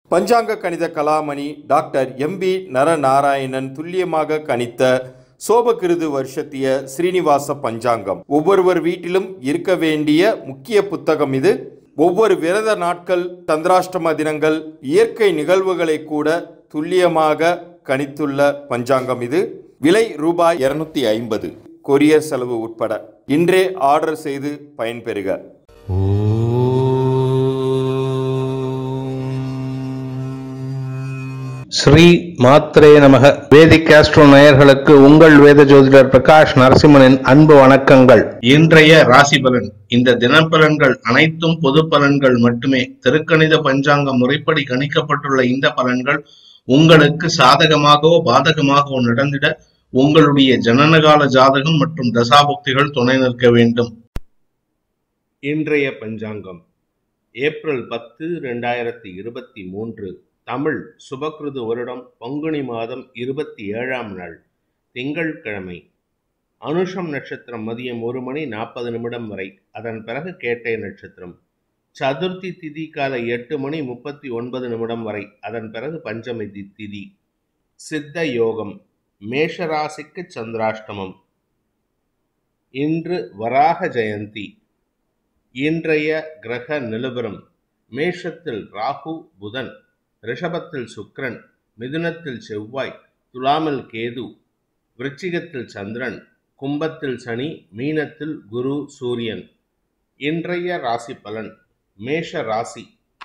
பஞ்சாங்க கணித Kalamani doctor MP Naranarayanan துல்லியமாக கணித்த சோபகிருது வருஷத்திய ஸ்ரீனிவாச பஞ்சாங்கம் ஒவ்வொருவர் வீட்டிலும் இருக்க வேண்டிய முக்கிய புத்தகம் இது ஒவ்வொரு விரத நாட்கள் சந்திராஷ்டம தினங்கள் இயற்கை நிகழ்வுகளை கூட துல்லியமாக கணித்துள்ள பஞ்சாங்கம் இது விலை ரூபாய் இருநூத்தி ஐம்பது கொரியர் செலவு உட்பட இன்றே ஆர்டர் செய்து பயன்பெறுக ஸ்ரீ மாத்ரே நமக வேதிக் ஆஸ்ட்ரோ நேயர்களுக்கு உங்கள் வேத ஜோதிடர் பிரகாஷ் நரசிம்மனின் அன்பு வணக்கங்கள் இன்றைய ராசி பலன் இந்த தினப்பலன்கள் அனைத்தும் பொது பலன்கள் மட்டுமே திருக்கணித பஞ்சாங்க முறைப்படி கணிக்கப்பட்டுள்ள இந்த பலன்கள் உங்களுக்கு சாதகமாகவோ பாதகமாகவோ நடந்திட உங்களுடைய ஜனனகால ஜாதகம் மற்றும் தசாபுக்திகள் துணை நிற்க வேண்டும் இன்றைய பஞ்சாங்கம் ஏப்ரல் பத்து ரெண்டாயிரத்தி இருபத்தி மூன்று தமிழ் சுபக்கிருது வருடம் பங்குனி மாதம் இருபத்தி ஏழாம் நாள் திங்கட்கிழமை அனுஷம் நட்சத்திரம் மதியம் ஒரு மணி நாற்பது நிமிடம் வரை அதன் பிறகு கேட்டை நட்சத்திரம் சதுர்த்தி திதி காலை எட்டு மணி முப்பத்தி ஒன்பது நிமிடம் வரை அதன் பிறகு பஞ்சமி தி- திதி சித்த யோகம் மேஷராசிக்கு சந்திராஷ்டமம் இன்று வராக ஜெயந்தி இன்றைய கிரக நிலவரம் மேஷத்தில் ராகு புதன் ரிஷபத்தில் சுக்கிரன் மிதுனத்தில் செவ்வாய் துலாமில் கேது விருச்சிகத்தில் சந்திரன் கும்பத்தில் சனி மீனத்தில் குரு சூரியன் இன்றைய ராசி பலன் மேஷ ராசி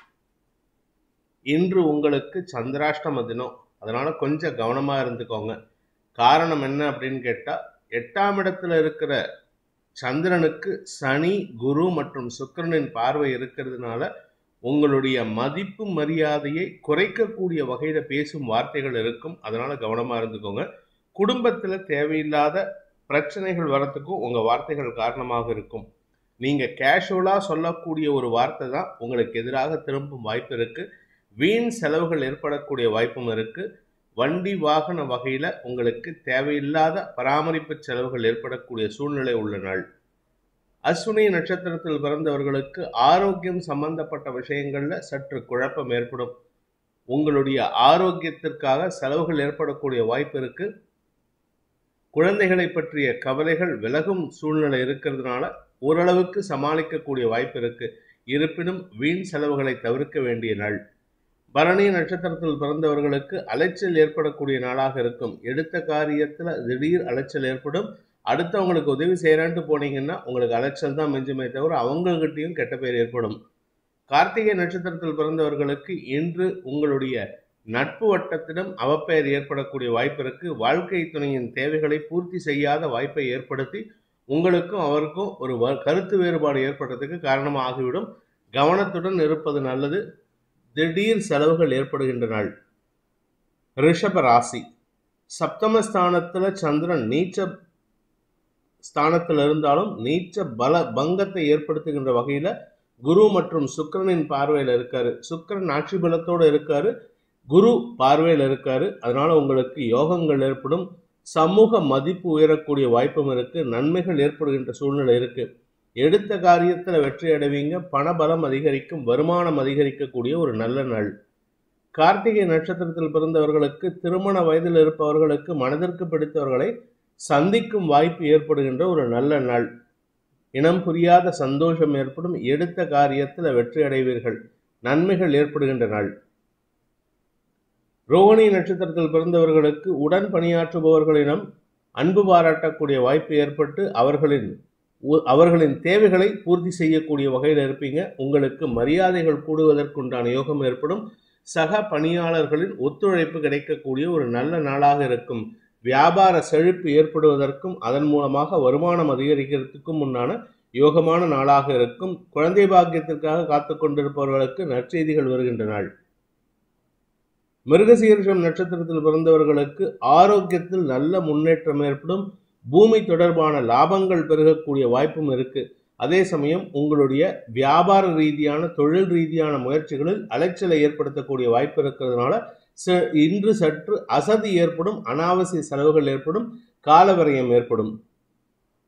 இன்று உங்களுக்கு சந்திராஷ்டம தினம் அதனால கொஞ்சம் கவனமா இருந்துக்கோங்க காரணம் என்ன அப்படின்னு கேட்டா எட்டாம் இடத்துல இருக்கிற சந்திரனுக்கு சனி குரு மற்றும் சுக்கிரனின் பார்வை இருக்கிறதுனால உங்களுடைய மதிப்பு மரியாதையை குறைக்கக்கூடிய வகையில பேசும் வார்த்தைகள் இருக்கும் அதனால கவனமா இருந்துக்கோங்க குடும்பத்துல தேவையில்லாத பிரச்சனைகள் வரத்துக்கும் உங்க வார்த்தைகள் காரணமாக இருக்கும் நீங்க கேஷுவலா சொல்லக்கூடிய ஒரு வார்த்தை தான் உங்களுக்கு எதிராக திரும்பும் வாய்ப்பு இருக்கு வீண் செலவுகள் ஏற்படக்கூடிய வாய்ப்பும் இருக்கு வண்டி வாகன வகையில உங்களுக்கு தேவையில்லாத பராமரிப்பு செலவுகள் ஏற்படக்கூடிய சூழ்நிலை உள்ள நாள் அஸ்வினி நட்சத்திரத்தில் பிறந்தவர்களுக்கு ஆரோக்கியம் சம்பந்தப்பட்ட விஷயங்கள்ல சற்று குழப்பம் ஏற்படும் உங்களுடைய ஆரோக்கியத்திற்காக செலவுகள் ஏற்படக்கூடிய வாய்ப்பு இருக்கு குழந்தைகளை பற்றிய கவலைகள் விலகும் சூழ்நிலை இருக்கிறதுனால ஓரளவுக்கு சமாளிக்கக்கூடிய வாய்ப்பு இருக்கு இருப்பினும் வீண் செலவுகளை தவிர்க்க வேண்டிய நாள் பரணி நட்சத்திரத்தில் பிறந்தவர்களுக்கு அலைச்சல் ஏற்படக்கூடிய நாளாக இருக்கும் எடுத்த காரியத்துல திடீர் அலைச்சல் ஏற்படும் அடுத்தவங்களுக்கு உதவி செய்யறான்ட்டு போனீங்கன்னா உங்களுக்கு அலைச்சல் தான் மிஞ்சுமே தவிர அவங்ககிட்டயும் கெட்ட பேர் ஏற்படும் கார்த்திகை நட்சத்திரத்தில் பிறந்தவர்களுக்கு இன்று உங்களுடைய நட்பு வட்டத்திடம் அவப்பெயர் ஏற்படக்கூடிய வாய்ப்பு இருக்கு வாழ்க்கை துணையின் தேவைகளை பூர்த்தி செய்யாத வாய்ப்பை ஏற்படுத்தி உங்களுக்கும் அவருக்கும் ஒரு வ- கருத்து வேறுபாடு ஏற்படுறதுக்கு காரணமாக ஆகிவிடும் கவனத்துடன் இருப்பது நல்லது திடீர் செலவுகள் ஏற்படுகின்ற நாள் ரிஷப ராசி சப்தமஸ்தானத்துல சந்திரன் நீச்ச ஸ்தானத்தில் இருந்தாலும் நீச்ச பல பங்கத்தை ஏற்படுத்துகின்ற வகையில குரு மற்றும் சுக்கிரனின் பார்வையில இருக்காரு சுக்கிரன் ஆட்சி பலத்தோட இருக்காரு குரு பார்வையில் இருக்காரு அதனால உங்களுக்கு யோகங்கள் ஏற்படும் சமூக மதிப்பு உயரக்கூடிய வாய்ப்பும் இருக்கு நன்மைகள் ஏற்படுகின்ற சூழ்நிலை இருக்கு எடுத்த காரியத்துல வெற்றி அடைவீங்க பணபலம் அதிகரிக்கும் வருமானம் அதிகரிக்கக்கூடிய ஒரு நல்ல நாள் கார்த்திகை நட்சத்திரத்தில் பிறந்தவர்களுக்கு திருமண வயதில் இருப்பவர்களுக்கு மனதிற்கு பிடித்தவர்களை சந்திக்கும் வாய்ப்பு ஏற்படுகின்ற ஒரு நல்ல நாள் இனம் புரியாத சந்தோஷம் ஏற்படும் எடுத்த காரியத்தில் வெற்றி அடைவீர்கள் நன்மைகள் ஏற்படுகின்ற நாள் ரோகிணி நட்சத்திரத்தில் பிறந்தவர்களுக்கு உடன் பணியாற்றுபவர்களிடம் அன்பு பாராட்டக்கூடிய வாய்ப்பு ஏற்பட்டு அவர்களின் உ- அவர்களின் தேவைகளை பூர்த்தி செய்யக்கூடிய வகையில் இருப்பீங்க உங்களுக்கு மரியாதைகள் கூடுவதற்குண்டான யோகம் ஏற்படும் சக பணியாளர்களின் ஒத்துழைப்பு கிடைக்கக்கூடிய ஒரு நல்ல நாளாக இருக்கும் வியாபார செழிப்பு ஏற்படுவதற்கும் அதன் மூலமாக வருமானம் அதிகரிக்கிறதுக்கும் உண்டான யோகமான நாளாக இருக்கும் குழந்தை பாக்கியத்திற்காக காத்து கொண்டிருப்பவர்களுக்கு நற்செய்திகள் வருகின்ற நாள் மிருகசீரிஷம் நட்சத்திரத்தில் பிறந்தவர்களுக்கு ஆரோக்கியத்தில் நல்ல முன்னேற்றம் ஏற்படும் பூமி தொடர்பான லாபங்கள் பெருகக்கூடிய வாய்ப்பும் இருக்கு அதே சமயம் உங்களுடைய வியாபார ரீதியான தொழில் ரீதியான முயற்சிகளில் அலைச்சலை ஏற்படுத்தக்கூடிய வாய்ப்பு இருக்கிறதுனால ச- இன்று சற்று அசதி ஏற்படும் அனாவசிய செலவுகள் ஏற்படும் காலவரையம் ஏற்படும்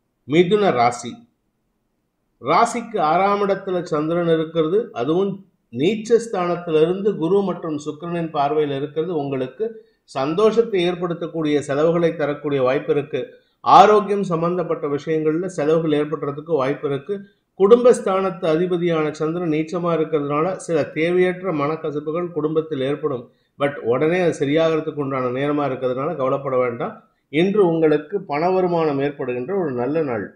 மிதுன ராசி ராசிக்கு ஆறாம் இடத்துல சந்திரன் இருக்கிறது அதுவும் நீச்சஸ்தானத்திலிருந்து குரு மற்றும் சுக்கிரனின் பார்வையில் இருக்கிறது உங்களுக்கு சந்தோஷத்தை ஏற்படுத்தக்கூடிய செலவுகளை தரக்கூடிய வாய்ப்பு இருக்கு ஆரோக்கியம் சம்பந்தப்பட்ட விஷயங்கள்ல செலவுகள் ஏற்படுறதுக்கு வாய்ப்பு இருக்கு குடும்பஸ்தானத்து அதிபதியான சந்திரன் நீச்சமா இருக்கிறதுனால சில தேவையற்ற மனக்கசப்புகள் குடும்பத்தில் ஏற்படும் பட் உடனே அது சரியாகிறதுக்கு உண்டான நேரமா இருக்கிறதுனால கவலைப்பட வேண்டாம் இன்று உங்களுக்கு பண வருமானம் ஏற்படுகின்ற ஒரு நல்ல நாள்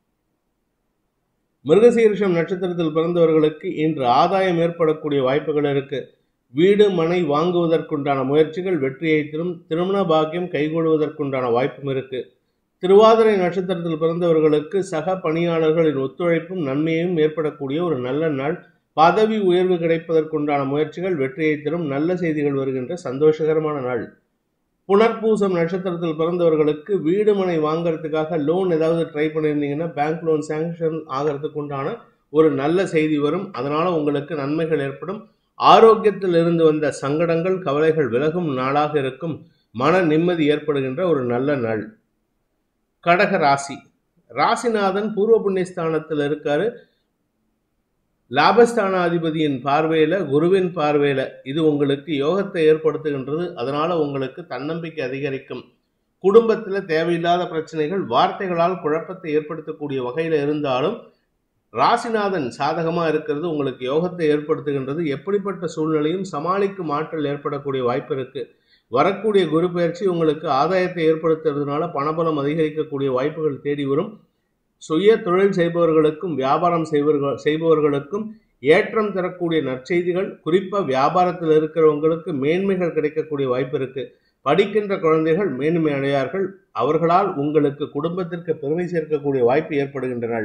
மிருகசீரிஷம் நட்சத்திரத்தில் பிறந்தவர்களுக்கு இன்று ஆதாயம் ஏற்படக்கூடிய வாய்ப்புகள் இருக்கு வீடு மனை வாங்குவதற்குண்டான முயற்சிகள் வெற்றியை தரும் திருமண பாக்கியம் கைகூடுவதற்குண்டான வாய்ப்பும் இருக்கு திருவாதிரை நட்சத்திரத்தில் பிறந்தவர்களுக்கு சக பணியாளர்களின் ஒத்துழைப்பும் நன்மையும் ஏற்படக்கூடிய ஒரு நல்ல நாள் பதவி உயர்வு கிடைப்பதற்குண்டான முயற்சிகள் வெற்றியை தரும் நல்ல செய்திகள் வருகின்ற சந்தோஷகரமான நாள் புனர்பூசம் நட்சத்திரத்தில் பிறந்தவர்களுக்கு வீடு மனை வாங்குறதுக்காக லோன் ஏதாவது ட்ரை பண்ணியிருந்தீங்கன்னா பேங்க் லோன் சேங்ஷன் ஆகிறதுக்கு உண்டான ஒரு நல்ல செய்தி வரும் அதனால உங்களுக்கு நன்மைகள் ஏற்படும் ஆரோக்கியத்தில் இருந்து வந்த சங்கடங்கள் கவலைகள் விலகும் நாளாக இருக்கும் மன நிம்மதி ஏற்படுகின்ற ஒரு நல்ல நாள் கடக ராசி ராசிநாதன் பூர்வ புண்ணியஸ்தானத்தில் இருக்காரு லாபஸ்தானாதிபதியின் பார்வையில குருவின் பார்வையில இது உங்களுக்கு யோகத்தை ஏற்படுத்துகின்றது அதனால உங்களுக்கு தன்னம்பிக்கை அதிகரிக்கும் குடும்பத்துல தேவையில்லாத பிரச்சனைகள் வார்த்தைகளால் குழப்பத்தை ஏற்படுத்தக்கூடிய வகையில இருந்தாலும் ராசிநாதன் சாதகமா இருக்கிறது உங்களுக்கு யோகத்தை ஏற்படுத்துகின்றது எப்படிப்பட்ட சூழ்நிலையும் சமாளிக்கும் ஆற்றல் ஏற்படக்கூடிய வாய்ப்பு இருக்கு வரக்கூடிய குரு பயிற்சி உங்களுக்கு ஆதாயத்தை ஏற்படுத்துறதுனால பணபலம் அதிகரிக்கக்கூடிய வாய்ப்புகள் தேடி வரும் சுய தொழில் செய்பவர்களுக்கும் வியாபாரம் செய்பவர்கள் செய்பவர்களுக்கும் ஏற்றம் தரக்கூடிய நற்செய்திகள் குறிப்பாக வியாபாரத்தில் இருக்கிறவங்களுக்கு மேன்மைகள் கிடைக்கக்கூடிய வாய்ப்பு இருக்கு படிக்கின்ற குழந்தைகள் மேன்மை அடையார்கள் அவர்களால் உங்களுக்கு குடும்பத்திற்கு பெருமை சேர்க்கக்கூடிய வாய்ப்பு ஏற்படுகின்றன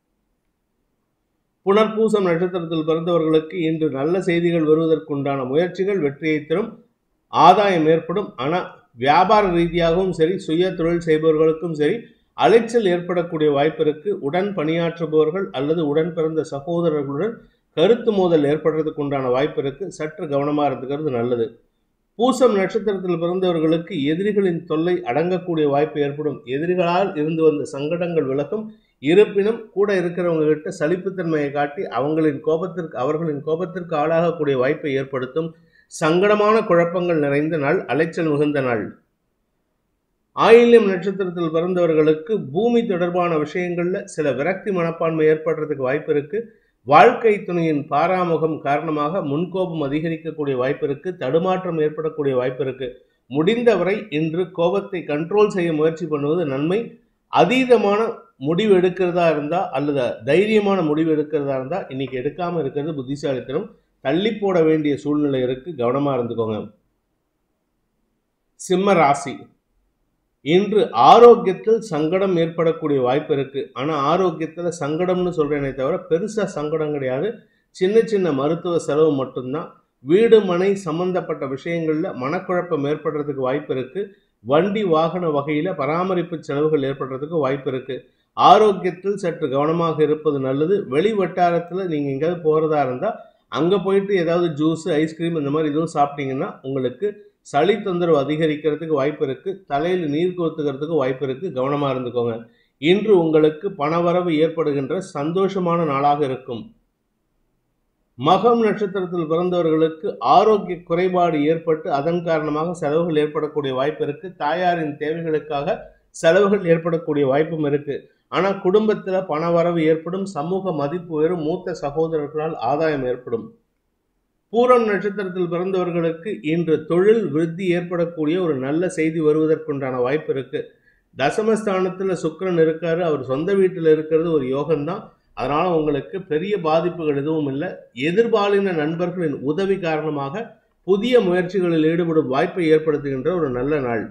புனர்பூசம் நட்சத்திரத்தில் பிறந்தவர்களுக்கு இன்று நல்ல செய்திகள் வருவதற்குண்டான முயற்சிகள் வெற்றியை தரும் ஆதாயம் ஏற்படும் ஆனால் வியாபார ரீதியாகவும் சரி சுய தொழில் செய்பவர்களுக்கும் சரி அலைச்சல் ஏற்படக்கூடிய வாய்ப்பு இருக்கு உடன் பணியாற்றுபவர்கள் அல்லது உடன் பிறந்த சகோதரர்களுடன் கருத்து மோதல் ஏற்படுறதுக்கு உண்டான வாய்ப்பு இருக்கு சற்று கவனமா இருந்துக்கிறது நல்லது பூசம் நட்சத்திரத்தில் பிறந்தவர்களுக்கு எதிரிகளின் தொல்லை அடங்கக்கூடிய வாய்ப்பு ஏற்படும் எதிரிகளால் இருந்து வந்த சங்கடங்கள் விலகும் இருப்பினும் கூட இருக்கிறவங்க கிட்ட சலிப்புத்தன்மையை காட்டி அவங்களின் கோபத்திற்கு அவர்களின் கோபத்திற்கு ஆளாகக்கூடிய வாய்ப்பை ஏற்படுத்தும் சங்கடமான குழப்பங்கள் நிறைந்த நாள் அலைச்சல் மிகுந்த நாள் ஆயில்யம் நட்சத்திரத்தில் பிறந்தவர்களுக்கு பூமி தொடர்பான விஷயங்கள்ல சில விரக்தி மனப்பான்மை ஏற்படுறதுக்கு வாய்ப்பு இருக்கு வாழ்க்கை துணையின் பாராமுகம் காரணமாக முன்கோபம் அதிகரிக்கக்கூடிய வாய்ப்பு இருக்கு தடுமாற்றம் ஏற்படக்கூடிய வாய்ப்பு இருக்கு முடிந்தவரை இன்று கோபத்தை கண்ட்ரோல் செய்ய முயற்சி பண்ணுவது நன்மை அதீதமான முடிவு எடுக்கிறதா இருந்தா அல்லது தைரியமான முடிவு எடுக்கிறதா இருந்தா இன்னைக்கு எடுக்காம இருக்கிறது புத்திசாலித்தனம் தள்ளி போட வேண்டிய சூழ்நிலை இருக்கு கவனமா இருந்துக்கோங்க சிம்ம ராசி இன்று ஆரோக்கியத்தில் சங்கடம் ஏற்படக்கூடிய வாய்ப்பு இருக்கு ஆனா ஆரோக்கியத்துல சங்கடம்னு சொல்றேனே தவிர பெருசா சங்கடம் கிடையாது சின்ன சின்ன மருத்துவ செலவு மட்டும்தான் வீடு மனை சம்பந்தப்பட்ட விஷயங்கள்ல மனக்குழப்பம் ஏற்படுறதுக்கு வாய்ப்பு இருக்கு வண்டி வாகன வகையில பராமரிப்பு செலவுகள் ஏற்படுறதுக்கு வாய்ப்பு இருக்கு ஆரோக்கியத்தில் சற்று கவனமாக இருப்பது நல்லது வெளி வட்டாரத்துல நீங்க எங்கேயாவது போறதா இருந்தா அங்க போயிட்டு ஏதாவது ஜூஸ் ஐஸ்கிரீம் இந்த மாதிரி எதுவும் சாப்பிட்டீங்கன்னா உங்களுக்கு சளி தொந்தரவு அதிகரிக்கிறதுக்கு வாய்ப்பு இருக்கு தலையில் நீர் கோத்துக்கிறதுக்கு வாய்ப்பு இருக்கு கவனமா இருந்துக்கோங்க இன்று உங்களுக்கு பணவரவு ஏற்படுகின்ற சந்தோஷமான நாளாக இருக்கும் மகம் நட்சத்திரத்தில் பிறந்தவர்களுக்கு ஆரோக்கிய குறைபாடு ஏற்பட்டு அதன் காரணமாக செலவுகள் ஏற்படக்கூடிய வாய்ப்பு இருக்கு தாயாரின் தேவைகளுக்காக செலவுகள் ஏற்படக்கூடிய வாய்ப்பும் இருக்கு ஆனா குடும்பத்துல பணவரவு ஏற்படும் சமூக மதிப்பு உயரும் மூத்த சகோதரர்களால் ஆதாயம் ஏற்படும் பூரம் நட்சத்திரத்தில் பிறந்தவர்களுக்கு இன்று தொழில் விருத்தி ஏற்படக்கூடிய ஒரு நல்ல செய்தி வருவதற்குண்டான வாய்ப்பு இருக்கு தசமஸ்தானத்துல சுக்கிரன் இருக்காரு அவர் சொந்த வீட்டில் இருக்கிறது ஒரு யோகம்தான் அதனால உங்களுக்கு பெரிய பாதிப்புகள் எதுவும் இல்லை எதிர்பாலின நண்பர்களின் உதவி காரணமாக புதிய முயற்சிகளில் ஈடுபடும் வாய்ப்பை ஏற்படுத்துகின்ற ஒரு நல்ல நாள்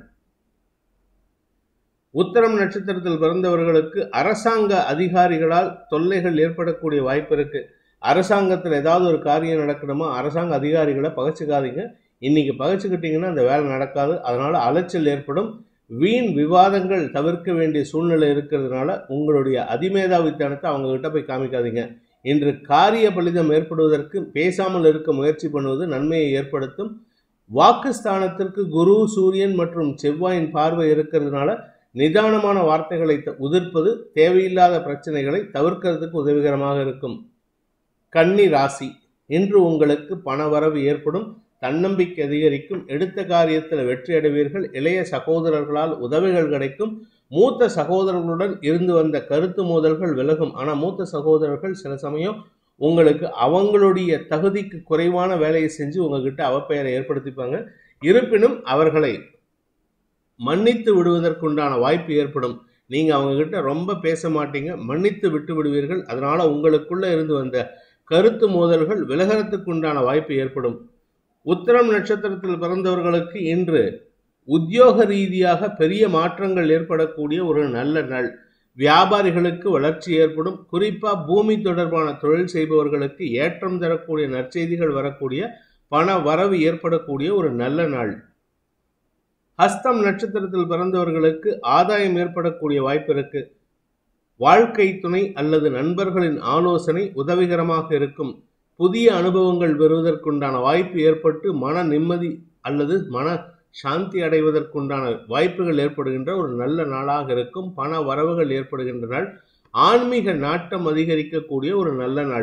உத்தரம் நட்சத்திரத்தில் பிறந்தவர்களுக்கு அரசாங்க அதிகாரிகளால் தொல்லைகள் ஏற்படக்கூடிய வாய்ப்பு இருக்கு அரசாங்கத்தில் ஏதாவது ஒரு காரியம் நடக்கணுமா அரசாங்க அதிகாரிகளை பகைச்சிக்காதீங்க இன்னைக்கு பகைச்சிக்கிட்டீங்கன்னா அந்த வேலை நடக்காது அதனால அலைச்சல் ஏற்படும் வீண் விவாதங்கள் தவிர்க்க வேண்டிய சூழ்நிலை இருக்கிறதுனால உங்களுடைய அதிமேதாவித்தனத்தை அவங்க கிட்ட போய் காமிக்காதீங்க இன்று காரிய பலிதம் ஏற்படுவதற்கு பேசாமல் இருக்க முயற்சி பண்ணுவது நன்மையை ஏற்படுத்தும் வாக்குஸ்தானத்திற்கு குரு சூரியன் மற்றும் செவ்வாயின் பார்வை இருக்கிறதுனால நிதானமான வார்த்தைகளை த- உதிர்ப்பது தேவையில்லாத பிரச்சனைகளை தவிர்க்கிறதுக்கு உதவிகரமாக இருக்கும் கன்னி ராசி இன்று உங்களுக்கு பணவரவு ஏற்படும் தன்னம்பிக்கை அதிகரிக்கும் எடுத்த காரியத்தில் வெற்றி அடைவீர்கள் இளைய சகோதரர்களால் உதவிகள் கிடைக்கும் மூத்த சகோதரர்களுடன் இருந்து வந்த கருத்து மோதல்கள் விலகும் ஆனா மூத்த சகோதரர்கள் சில சமயம் உங்களுக்கு அவங்களுடைய தகுதிக்கு குறைவான வேலையை செஞ்சு உங்ககிட்ட அவப்பெயரை ஏற்படுத்திப்பாங்க இருப்பினும் அவர்களை மன்னித்து விடுவதற்குண்டான வாய்ப்பு ஏற்படும் நீங்க அவங்க கிட்ட ரொம்ப பேச மாட்டீங்க மன்னித்து விட்டு விடுவீர்கள் அதனால உங்களுக்குள்ள இருந்து வந்த கருத்து மோதல்கள் விலகறதுக்குண்டான வாய்ப்பு ஏற்படும் உத்திரம் நட்சத்திரத்தில் பிறந்தவர்களுக்கு இன்று உத்தியோக ரீதியாக பெரிய மாற்றங்கள் ஏற்படக்கூடிய ஒரு நல்ல நாள் வியாபாரிகளுக்கு வளர்ச்சி ஏற்படும் குறிப்பா பூமி தொடர்பான தொழில் செய்பவர்களுக்கு ஏற்றம் தரக்கூடிய நற்செய்திகள் வரக்கூடிய பண வரவு ஏற்படக்கூடிய ஒரு நல்ல நாள் ஹஸ்தம் நட்சத்திரத்தில் பிறந்தவர்களுக்கு ஆதாயம் ஏற்படக்கூடிய வாய்ப்பு இருக்கு வாழ்க்கை துணை அல்லது நண்பர்களின் ஆலோசனை உதவிகரமாக இருக்கும் புதிய அனுபவங்கள் பெறுவதற்குண்டான வாய்ப்பு ஏற்பட்டு மன நிம்மதி அல்லது மன சாந்தி அடைவதற்குண்டான வாய்ப்புகள் ஏற்படுகின்ற ஒரு நல்ல நாளாக இருக்கும் பண வரவுகள் ஏற்படுகின்ற நாள் ஆன்மீக நாட்டம் அதிகரிக்கக்கூடிய ஒரு நல்ல நாள்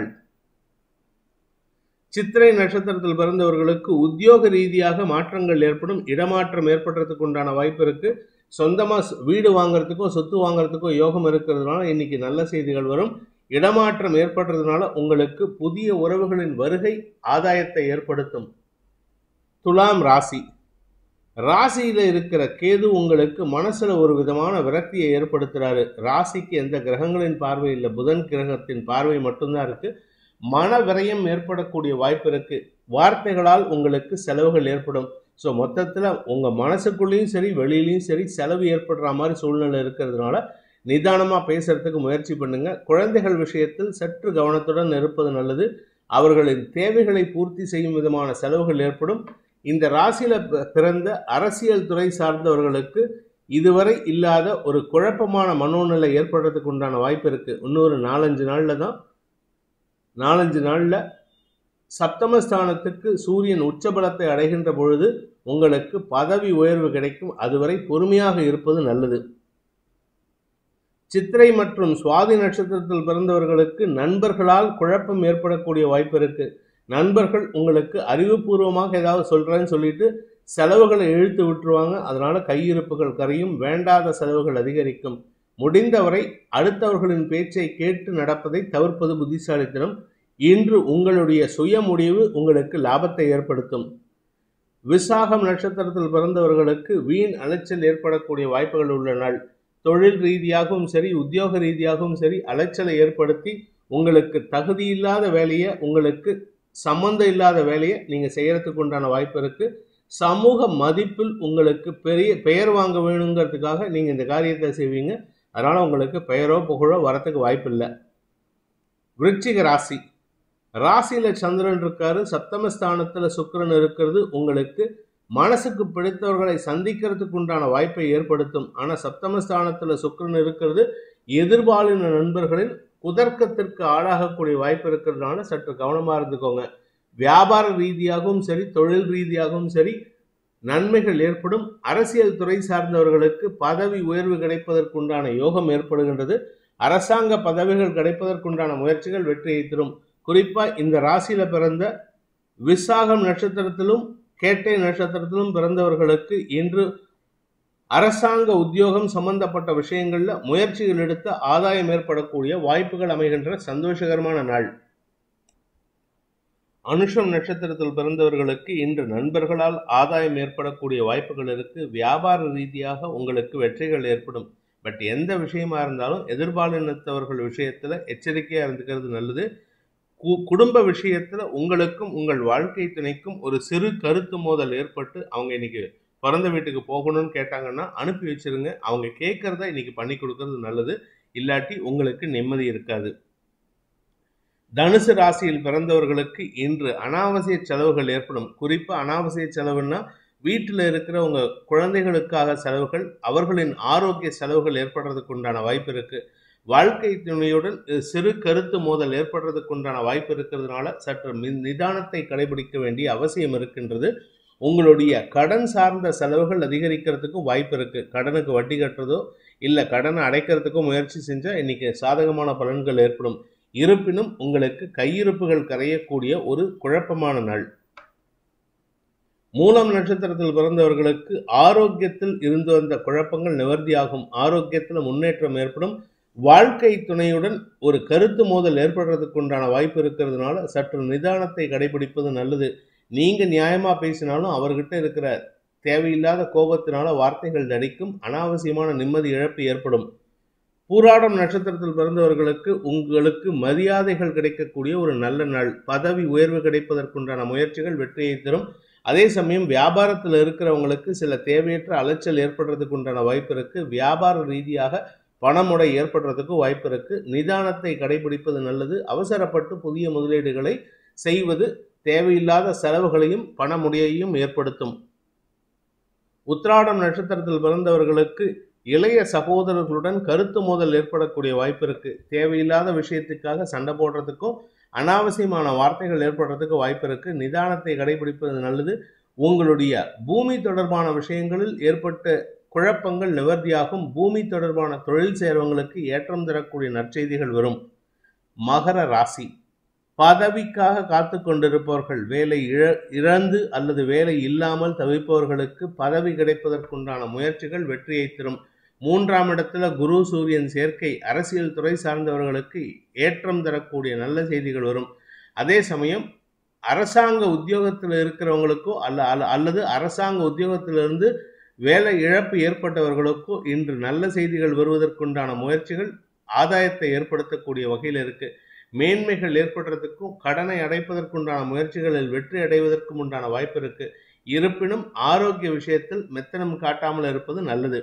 சித்திரை நட்சத்திரத்தில் பிறந்தவர்களுக்கு உத்தியோக ரீதியாக மாற்றங்கள் ஏற்படும் இடமாற்றம் ஏற்படுறதுக்கு உண்டான வாய்ப்பு இருக்கு சொந்தமா ஸ்- வீடு வாங்குறதுக்கோ சொத்து வாங்குறதுக்கோ யோகம் இருக்கிறதுனால இன்னைக்கு நல்ல செய்திகள் வரும் இடமாற்றம் ஏற்படுறதுனால உங்களுக்கு புதிய உறவுகளின் வருகை ஆதாயத்தை ஏற்படுத்தும் துலாம் ராசி ராசியில இருக்கிற கேது உங்களுக்கு மனசுல ஒரு விதமான விரக்தியை ஏற்படுத்துறாரு ராசிக்கு எந்த கிரகங்களின் பார்வை இல்லை புதன் கிரகத்தின் பார்வை மட்டும்தான் இருக்கு மன விரயம் ஏற்படக்கூடிய வாய்ப்பு இருக்கு வார்த்தைகளால் உங்களுக்கு செலவுகள் ஏற்படும் ஸோ மொத்தத்தில் உங்கள் மனசுக்குள்ளேயும் சரி வெளியிலையும் சரி செலவு ஏற்படுற மாதிரி சூழ்நிலை இருக்கிறதுனால நிதானமாக பேசுறதுக்கு முயற்சி பண்ணுங்க குழந்தைகள் விஷயத்தில் சற்று கவனத்துடன் இருப்பது நல்லது அவர்களின் தேவைகளை பூர்த்தி செய்யும் விதமான செலவுகள் ஏற்படும் இந்த ராசியில பி- பிறந்த அரசியல் துறை சார்ந்தவர்களுக்கு இதுவரை இல்லாத ஒரு குழப்பமான மனோநிலை ஏற்படுறதுக்கு உண்டான வாய்ப்பு இருக்கு இன்னொரு நாலஞ்சு நாள்ல தான் நாலஞ்சு நாள்ல சப்தமஸ்தானத்துக்கு சூரியன் உச்சபலத்தை அடைகின்ற பொழுது உங்களுக்கு பதவி உயர்வு கிடைக்கும் அதுவரை பொறுமையாக இருப்பது நல்லது சித்திரை மற்றும் சுவாதி நட்சத்திரத்தில் பிறந்தவர்களுக்கு நண்பர்களால் குழப்பம் ஏற்படக்கூடிய வாய்ப்பு இருக்கு நண்பர்கள் உங்களுக்கு அறிவுபூர்வமாக ஏதாவது சொல்றேன்னு சொல்லிட்டு செலவுகளை இழுத்து விட்டுருவாங்க அதனால கையிருப்புகள் கரையும் வேண்டாத செலவுகள் அதிகரிக்கும் முடிந்தவரை அடுத்தவர்களின் பேச்சை கேட்டு நடப்பதை தவிர்ப்பது புத்திசாலித்தனம் இன்று உங்களுடைய சுய முடிவு உங்களுக்கு லாபத்தை ஏற்படுத்தும் விசாகம் நட்சத்திரத்தில் பிறந்தவர்களுக்கு வீண் அலைச்சல் ஏற்படக்கூடிய வாய்ப்புகள் உள்ள நாள் தொழில் ரீதியாகவும் சரி உத்தியோக ரீதியாகவும் சரி அலைச்சலை ஏற்படுத்தி உங்களுக்கு தகுதியில்லாத வேலையை உங்களுக்கு சம்மந்தம் இல்லாத வேலையை நீங்க செய்யறதுக்கு உண்டான வாய்ப்பு இருக்கு சமூக மதிப்பில் உங்களுக்கு பெரிய பெயர் வாங்க வேணுங்கிறதுக்காக நீங்க இந்த காரியத்தை செய்வீங்க அதனால உங்களுக்கு பெயரோ புகழோ வரத்துக்கு வாய்ப்பு இல்லை விருச்சிக ராசி ராசியில சந்திரன் இருக்காரு சப்தமஸ்தானத்துல சுக்கிரன் இருக்கிறது உங்களுக்கு மனசுக்கு பிடித்தவர்களை சந்திக்கிறதுக்கு உண்டான வாய்ப்பை ஏற்படுத்தும் ஆனா சப்தமஸ்தானத்துல சுக்கிரன் இருக்கிறது எதிர்பாலின நண்பர்களின் குதர்க்கத்திற்கு ஆளாகக்கூடிய வாய்ப்பு இருக்கிறதுனால சற்று கவனமா இருந்துக்கோங்க வியாபார ரீதியாகவும் சரி தொழில் ரீதியாகவும் சரி நன்மைகள் ஏற்படும் அரசியல் துறை சார்ந்தவர்களுக்கு பதவி உயர்வு கிடைப்பதற்குண்டான யோகம் ஏற்படுகின்றது அரசாங்க பதவிகள் கிடைப்பதற்குண்டான முயற்சிகள் வெற்றியை தரும் குறிப்பா இந்த ராசியில பிறந்த விசாகம் நட்சத்திரத்திலும் கேட்டை நட்சத்திரத்திலும் பிறந்தவர்களுக்கு இன்று அரசாங்க உத்தியோகம் சம்பந்தப்பட்ட விஷயங்கள்ல முயற்சிகள் எடுத்து ஆதாயம் ஏற்படக்கூடிய வாய்ப்புகள் அமைகின்ற சந்தோஷகரமான நாள் அனுஷம் நட்சத்திரத்தில் பிறந்தவர்களுக்கு இன்று நண்பர்களால் ஆதாயம் ஏற்படக்கூடிய வாய்ப்புகள் இருக்கு வியாபார ரீதியாக உங்களுக்கு வெற்றிகள் ஏற்படும் பட் எந்த விஷயமா இருந்தாலும் எதிர்பாலினத்தவர்கள் விஷயத்துல எச்சரிக்கையா இருந்துக்கிறது நல்லது கு- குடும்ப விஷயத்துல உங்களுக்கும் உங்கள் வாழ்க்கை துணைக்கும் ஒரு சிறு கருத்து மோதல் ஏற்பட்டு அவங்க இன்னைக்கு பிறந்த வீட்டுக்கு போகணும்னு கேட்டாங்கன்னா அனுப்பி வச்சிருங்க அவங்க கேட்கறத இன்னைக்கு பண்ணி கொடுக்கறது நல்லது இல்லாட்டி உங்களுக்கு நிம்மதி இருக்காது தனுசு ராசியில் பிறந்தவர்களுக்கு இன்று அனாவசிய செலவுகள் ஏற்படும் குறிப்பா அனாவசிய செலவுன்னா வீட்டில் இருக்கிற உங்க குழந்தைகளுக்காக செலவுகள் அவர்களின் ஆரோக்கிய செலவுகள் ஏற்படுறதுக்கு உண்டான வாய்ப்பு இருக்கு வாழ்க்கை துணையுடன் அஹ், சிறு கருத்து மோதல் ஏற்படுறதுக்கு உண்டான வாய்ப்பு இருக்கிறதுனால சற்று மி- நிதானத்தை கடைபிடிக்க வேண்டிய அவசியம் இருக்கின்றது உங்களுடைய கடன் சார்ந்த செலவுகள் அதிகரிக்கிறதுக்கும் வாய்ப்பு இருக்கு கடனுக்கு வட்டி கட்டுறதோ இல்ல கடனை அடைக்கிறதுக்கோ முயற்சி செஞ்சா இன்னைக்கு சாதகமான பலன்கள் ஏற்படும் இருப்பினும் உங்களுக்கு கையிருப்புகள் கரையக்கூடிய ஒரு குழப்பமான நாள் மூலம் நட்சத்திரத்தில் பிறந்தவர்களுக்கு ஆரோக்கியத்தில் இருந்து வந்த குழப்பங்கள் நிவர்த்தியாகும் ஆரோக்கியத்தில் முன்னேற்றம் ஏற்படும் வாழ்க்கை துணையுடன் ஒரு கருத்து மோதல் ஏற்படுறதுக்கு உண்டான வாய்ப்பு இருக்கிறதுனால சற்று நிதானத்தை கடைபிடிப்பது நல்லது நீங்க நியாயமா பேசினாலும் அவர்கிட்ட இருக்கிற தேவையில்லாத கோபத்தினால வார்த்தைகள் தடிக்கும் அனாவசியமான நிம்மதி இழப்பு ஏற்படும் பூராடம் நட்சத்திரத்தில் பிறந்தவர்களுக்கு உங்களுக்கு மரியாதைகள் கிடைக்கக்கூடிய ஒரு நல்ல நாள் பதவி உயர்வு கிடைப்பதற்குண்டான முயற்சிகள் வெற்றியை தரும் அதே சமயம் வியாபாரத்தில் இருக்கிறவங்களுக்கு சில தேவையற்ற அலைச்சல் ஏற்படுறதுக்கு உண்டான வாய்ப்பு இருக்கு வியாபார ரீதியாக பணமுடை ஏற்படுறதுக்கு வாய்ப்பு இருக்கு நிதானத்தை கடைபிடிப்பது நல்லது அவசரப்பட்டு புதிய முதலீடுகளை செய்வது தேவையில்லாத செலவுகளையும் பணமுடையையும் ஏற்படுத்தும் உத்ராடம் நட்சத்திரத்தில் பிறந்தவர்களுக்கு இளைய சகோதரர்களுடன் கருத்து மோதல் ஏற்படக்கூடிய வாய்ப்பு இருக்கு தேவையில்லாத விஷயத்துக்காக சண்டை போடுறதுக்கும் அனாவசியமான வார்த்தைகள் ஏற்படுறதுக்கு வாய்ப்பு இருக்கு நிதானத்தை கடைபிடிப்பது நல்லது உங்களுடைய பூமி தொடர்பான விஷயங்களில் ஏற்பட்ட குழப்பங்கள் நிவர்த்தியாகும் பூமி தொடர்பான தொழில் செய்கிறவங்களுக்கு ஏற்றம் தரக்கூடிய நற்செய்திகள் வரும் மகர ராசி பதவிக்காக காத்து கொண்டிருப்பவர்கள் வேலை இழ இழந்து அல்லது வேலை இல்லாமல் தவிப்பவர்களுக்கு பதவி கிடைப்பதற்குண்டான முயற்சிகள் வெற்றியை தரும் மூன்றாம் இடத்துல குரு சூரியன் சேர்க்கை அரசியல் துறை சார்ந்தவர்களுக்கு ஏற்றம் தரக்கூடிய நல்ல செய்திகள் வரும் அதே சமயம் அரசாங்க உத்தியோகத்தில் இருக்கிறவங்களுக்கோ அல்ல அல்ல- அல்லது அரசாங்க உத்தியோகத்திலிருந்து வேலை இழப்பு ஏற்பட்டவர்களுக்கோ இன்று நல்ல செய்திகள் வருவதற்குண்டான முயற்சிகள் ஆதாயத்தை ஏற்படுத்தக்கூடிய வகையில் இருக்கு மேன்மைகள் ஏற்படுறதுக்கும் கடனை அடைப்பதற்குண்டான முயற்சிகளில் வெற்றி அடைவதற்கும் உண்டான வாய்ப்பு இருக்கு இருப்பினும் ஆரோக்கிய விஷயத்தில் மெத்தனம் காட்டாமல் இருப்பது நல்லது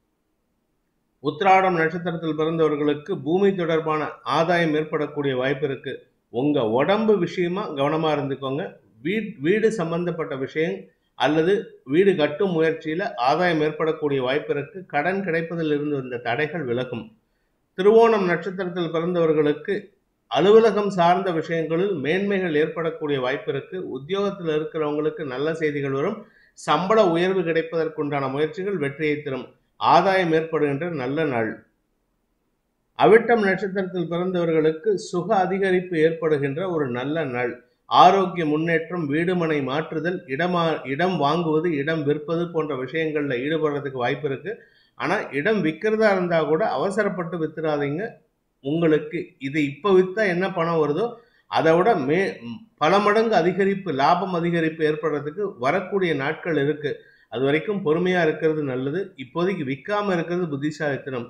உத்திராடம் நட்சத்திரத்தில் பிறந்தவர்களுக்கு பூமி தொடர்பான ஆதாயம் ஏற்படக்கூடிய வாய்ப்பு இருக்கு உங்க உடம்பு விஷயமா கவனமா இருந்துக்கோங்க வீட் வீடு சம்பந்தப்பட்ட விஷயம் அல்லது வீடு கட்டும் முயற்சியில ஆதாயம் ஏற்படக்கூடிய வாய்ப்பு இருக்கு கடன் கிடைப்பதில் இருந்து வந்த தடைகள் விலகும் திருவோணம் நட்சத்திரத்தில் பிறந்தவர்களுக்கு அலுவலகம் சார்ந்த விஷயங்களில் மேன்மைகள் ஏற்படக்கூடிய வாய்ப்பு இருக்கு உத்தியோகத்தில் இருக்கிறவங்களுக்கு நல்ல செய்திகள் வரும் சம்பள உயர்வு கிடைப்பதற்குண்டான முயற்சிகள் வெற்றியை தரும் ஆதாயம் ஏற்படுகின்ற நல்ல நாள் அவிட்டம் நட்சத்திரத்தில் பிறந்தவர்களுக்கு சுக அதிகரிப்பு ஏற்படுகின்ற ஒரு நல்ல நாள் ஆரோக்கிய முன்னேற்றம் வீடுமனை மாற்றுதல் இடமா இடம் வாங்குவது இடம் விற்பது போன்ற விஷயங்கள்ல ஈடுபடுறதுக்கு வாய்ப்பு இருக்கு ஆனா இடம் விற்கிறதா இருந்தா கூட அவசரப்பட்டு வித்துறாதீங்க உங்களுக்கு இது இப்போ வித்தா என்ன பணம் வருதோ அதை விட மே பல மடங்கு அதிகரிப்பு லாபம் அதிகரிப்பு ஏற்படுறதுக்கு வரக்கூடிய நாட்கள் இருக்கு அது வரைக்கும் பொறுமையா இருக்கிறது நல்லது இப்போதைக்கு விற்காம இருக்கிறது புத்திசாலித்தனம்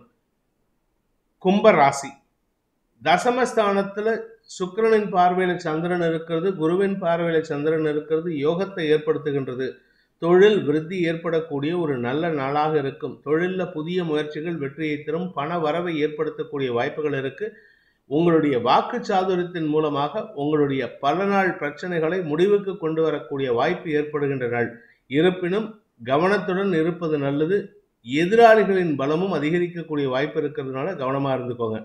கும்ப ராசி தசமஸ்தானத்துல சுக்கிரனின் பார்வையில சந்திரன் இருக்கிறது குருவின் பார்வையில சந்திரன் இருக்கிறது யோகத்தை ஏற்படுத்துகின்றது தொழில் விருத்தி ஏற்படக்கூடிய ஒரு நல்ல நாளாக இருக்கும் தொழில்ல புதிய முயற்சிகள் வெற்றியை தரும் பண வரவை ஏற்படுத்தக்கூடிய வாய்ப்புகள் இருக்கு உங்களுடைய வாக்கு சாதுரியத்தின் மூலமாக உங்களுடைய பல நாள் பிரச்சனைகளை முடிவுக்கு கொண்டு வரக்கூடிய வாய்ப்பு ஏற்படுகின்ற நாள் இருப்பினும் கவனத்துடன் இருப்பது நல்லது எதிராளிகளின் பலமும் அதிகரிக்கக்கூடிய வாய்ப்பு இருக்கிறதுனால கவனமா இருந்துக்கோங்க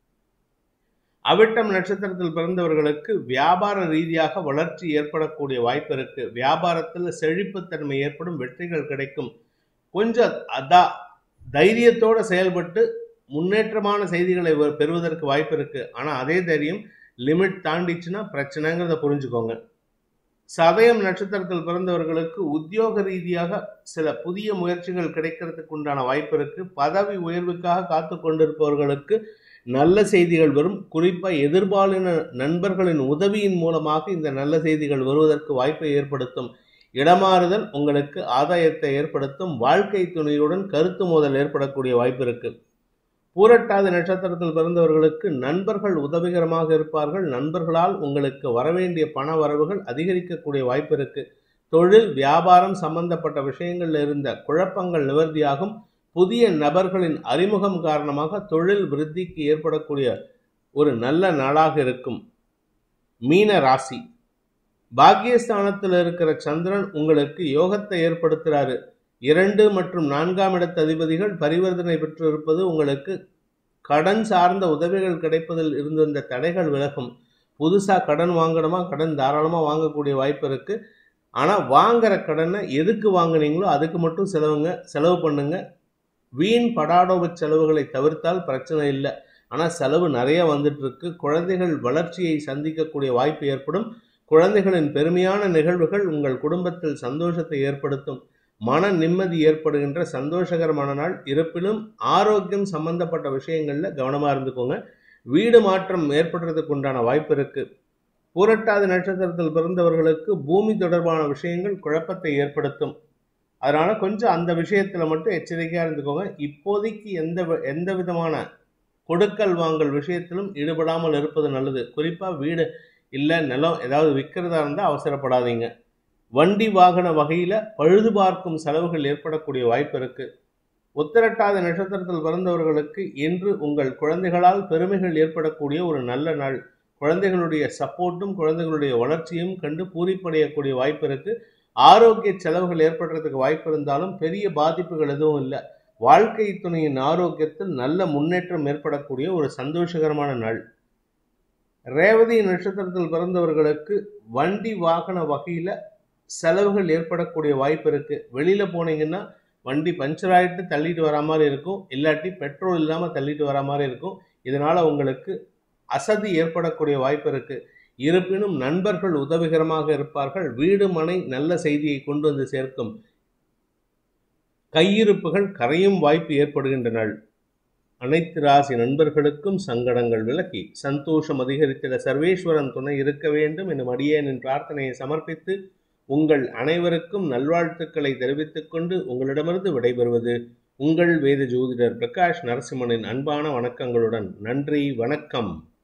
அவிட்டம் நட்சத்திரத்தில் பிறந்தவர்களுக்கு வியாபார ரீதியாக வளர்ச்சி ஏற்படக்கூடிய வாய்ப்பு இருக்கு வியாபாரத்தில் செழிப்புத்தன்மை ஏற்படும் வெற்றிகள் கிடைக்கும் கொஞ்சம் அதா தைரியத்தோட செயல்பட்டு முன்னேற்றமான செய்திகளை வ- பெறுவதற்கு வாய்ப்பு இருக்கு ஆனா அதே தைரியம் லிமிட் தாண்டிச்சுன்னா பிரச்சனைங்கிறத புரிஞ்சுக்கோங்க சதயம் நட்சத்திரத்தில் பிறந்தவர்களுக்கு உத்தியோக ரீதியாக சில புதிய முயற்சிகள் கிடைக்கிறதுக்கு உண்டான வாய்ப்பு இருக்கு பதவி உயர்வுக்காக காத்து கொண்டிருப்பவர்களுக்கு நல்ல செய்திகள் வரும் குறிப்பா எதிர்பாலின நண்பர்களின் உதவியின் மூலமாக இந்த நல்ல செய்திகள் வருவதற்கு வாய்ப்பை ஏற்படுத்தும் இடமாறுதல் உங்களுக்கு ஆதாயத்தை ஏற்படுத்தும் வாழ்க்கை துணையுடன் கருத்து மோதல் ஏற்படக்கூடிய வாய்ப்பு இருக்கு பூரட்டாதி நட்சத்திரத்தில் பிறந்தவர்களுக்கு நண்பர்கள் உதவிகரமாக இருப்பார்கள் நண்பர்களால் உங்களுக்கு வரவேண்டிய பண வரவுகள் அதிகரிக்கக்கூடிய வாய்ப்பு இருக்கு தொழில் வியாபாரம் சம்பந்தப்பட்ட விஷயங்கள்ல இருந்த குழப்பங்கள் நிவர்த்தியாகும் புதிய நபர்களின் அறிமுகம் காரணமாக தொழில் விருத்திக்கு ஏற்படக்கூடிய ஒரு நல்ல நாளாக இருக்கும் மீன ராசி பாக்கியஸ்தானத்தில் இருக்கிற சந்திரன் உங்களுக்கு யோகத்தை ஏற்படுத்துறாரு இரண்டு மற்றும் நான்காம் இடத்து அதிபதிகள் பரிவர்த்தனை பெற்று இருப்பது உங்களுக்கு கடன் சார்ந்த உதவிகள் கிடைப்பதில் இருந்து வந்த தடைகள் விலகும் புதுசா கடன் வாங்கணுமா கடன் தாராளமா வாங்கக்கூடிய வாய்ப்பு இருக்கு ஆனா வாங்குற கடனை எதுக்கு வாங்குனீங்களோ அதுக்கு மட்டும் செலவுங்க செலவு பண்ணுங்க வீண் படாடோப செலவுகளை தவிர்த்தால் பிரச்சனை இல்லை ஆனால் செலவு நிறைய வந்துட்டு இருக்கு குழந்தைகள் வளர்ச்சியை சந்திக்கக்கூடிய வாய்ப்பு ஏற்படும் குழந்தைகளின் பெருமையான நிகழ்வுகள் உங்கள் குடும்பத்தில் சந்தோஷத்தை ஏற்படுத்தும் மன நிம்மதி ஏற்படுகின்ற சந்தோஷகரமான நாள் இருப்பினும் ஆரோக்கியம் சம்பந்தப்பட்ட விஷயங்கள்ல கவனமா இருந்துக்கோங்க வீடு மாற்றம் ஏற்படுறதுக்கு உண்டான வாய்ப்பு இருக்கு பூரட்டாதி நட்சத்திரத்தில் பிறந்தவர்களுக்கு பூமி தொடர்பான விஷயங்கள் குழப்பத்தை ஏற்படுத்தும் அதனால கொஞ்சம் அந்த விஷயத்துல மட்டும் எச்சரிக்கையா இருந்துக்கோங்க இப்போதைக்கு எந்த வி- எந்த விதமான கொடுக்கல் வாங்கல் விஷயத்திலும் ஈடுபடாமல் இருப்பது நல்லது குறிப்பா வீடு இல்ல நிலம் ஏதாவது விற்கிறதா இருந்தா அவசரப்படாதீங்க வண்டி வாகன வகையில பழுது பார்க்கும் செலவுகள் ஏற்படக்கூடிய வாய்ப்பு இருக்கு உத்திரட்டாத நட்சத்திரத்தில் பிறந்தவர்களுக்கு இன்று உங்கள் குழந்தைகளால் பெருமைகள் ஏற்படக்கூடிய ஒரு நல்ல நாள் குழந்தைகளுடைய சப்போர்ட்டும் குழந்தைகளுடைய வளர்ச்சியும் கண்டு பூரிப்படையக்கூடிய வாய்ப்பு இருக்கு ஆரோக்கிய செலவுகள் ஏற்படுறதுக்கு வாய்ப்பு இருந்தாலும் பெரிய பாதிப்புகள் எதுவும் இல்லை வாழ்க்கை துணையின் ஆரோக்கியத்தில் நல்ல முன்னேற்றம் ஏற்படக்கூடிய ஒரு சந்தோஷகரமான நாள் ரேவதி நட்சத்திரத்தில் பிறந்தவர்களுக்கு வண்டி வாகன வகையில செலவுகள் ஏற்படக்கூடிய வாய்ப்பு இருக்கு வெளியில போனீங்கன்னா வண்டி பஞ்சர் ஆயிட்டு தள்ளிட்டு வர மாதிரி இருக்கும் இல்லாட்டி பெட்ரோல் இல்லாம தள்ளிட்டு வர மாதிரி இருக்கும் இதனால உங்களுக்கு அசதி ஏற்படக்கூடிய வாய்ப்பு இருக்கு இருப்பினும் நண்பர்கள் உதவிகரமாக இருப்பார்கள் வீடு மனை நல்ல செய்தியை கொண்டு வந்து சேர்க்கும் கையிருப்புகள் கரையும் வாய்ப்பு ஏற்படுகின்ற நாள் அனைத்து ராசி நண்பர்களுக்கும் சங்கடங்கள் விலக்கி சந்தோஷம் அதிகரித்திட சர்வேஸ்வரன் துணை இருக்க வேண்டும் எனும் அடியேனின் பிரார்த்தனையை சமர்ப்பித்து உங்கள் அனைவருக்கும் நல்வாழ்த்துக்களை தெரிவித்துக் கொண்டு உங்களிடமிருந்து விடைபெறுவது உங்கள் வேத ஜோதிடர் பிரகாஷ் நரசிம்மனின் அன்பான வணக்கங்களுடன் நன்றி வணக்கம்